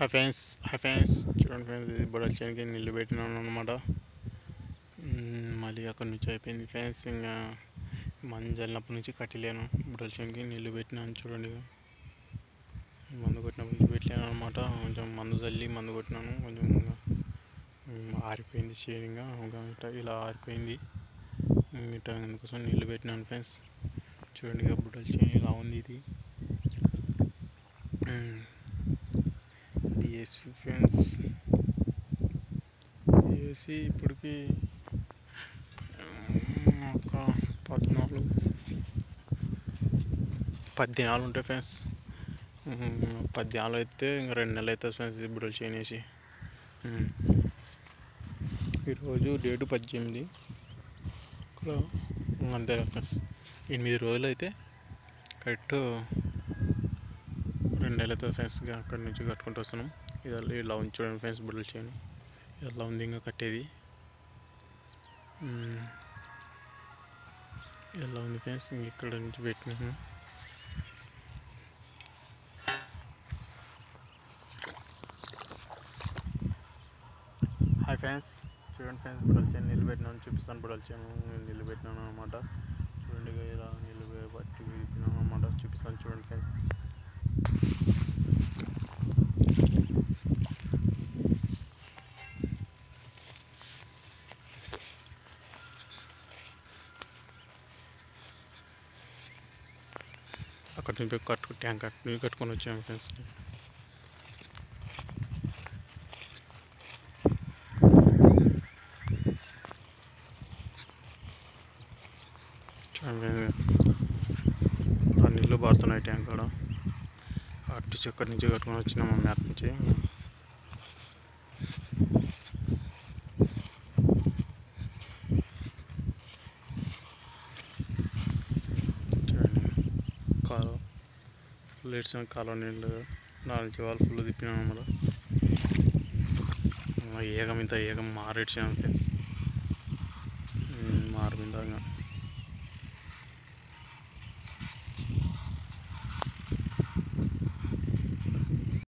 High friends hi friends చూడండి friends ఇది బుడల్చానికి నీళ్ళు పెట్టినాను అనమాట మళ్ళీ అక్కడ నుంచి అయిపోయింది ఫ్రెండ్స్ ఇంకా మందు చల్లినప్పటి నుంచి కట్టలేను బుడల్చానికి నీళ్ళు పెట్టినాను చూడండి ఇక. మందు కొట్టినప్పటి నుంచి పెట్టలేను అనమాట కొంచెం మందు చల్లి మందు కొట్టినాను కొంచెం ఇంకా, ఉమ్, ఆరిపోయింది షేరింగ్గా ఇంకా ఇట్లా ఇలా ఆరిపోయింది ఉమ్, ఇట్లా అందుకోసం నీళ్ళు పెట్టినాను ఫ్రెండ్స్ చూడండి ఇక బుడల్చాని ఇలా ఉంది ఇది ఉమ్. డిఎస్పి ఫ్రెండ్స్ డిఎస్సి ఇప్పటికి ఉమ్, ఒక పద్నాలుగు పది దినాలు ఉంటాయి ఫ్రెండ్స్ ఉమ్, పది దినాలు అయితే ఇంకా రెండు నెలలు అవుతుంది ఫ్రెండ్స్ ఇది బుడలు చేయనేసి ఉమ్. ఈరోజు డేటు పద్దెనిమిది ఇక్కడ ఉమ్, అంతే ఫ్రెండ్స్ ఎనిమిది రోజులు అయితే కరెక్ట్ రెండు నెలలు అవుతుంది ఫ్రెండ్స్ ఇంకా అక్కడి నుంచి కట్టుకుంటూ వస్తున్నాం ఇది ఇలా ఉంది చూడండి ఫ్రెండ్స్ బుడలు చేయను ఇలా ఉంది ఇంకా కట్టేది ఉమ్. ఇలా ఉంది ఫ్రెండ్స్ ఇంక ఇక్కడ నుంచి పెట్టినాము హాయ్ ఫ్రెండ్స్ చూడండి ఫ్రెండ్స్ బుడలు చేయను నీళ్ళు పెట్టినాను చూపిస్తాను బుడలు చేయను నీళ్ళు పెట్టినాను అనమాట చూడండి ఇక ఇలా నీళ్ళు పట్టి పెట్టినాను అనమాట చూపిస్తాను చూడండి ఫ్రెండ్స్ అక్కడి నుంచి కట్టు ట్యాంక్ కట్టు నుంచి కట్టుకొని వచ్చాము ఫ్రెండ్స్ చూడండి ఆ నీళ్ళు పారుతున్నాయి ట్యాంక్ కాడ అటు చక్కటి నుంచి కట్టుకొని వచ్చినాము మ్యాప్ నుంచి చూడండి కాలువ ఫుల్ ఇడ్చిన కాలువ నీళ్ళు నాలుగు జీవాలు ఫుల్ తిప్పినాము అన్నమాట ఏగం ఇంత ఏగం మారేడ్చాము ఫ్రెండ్స్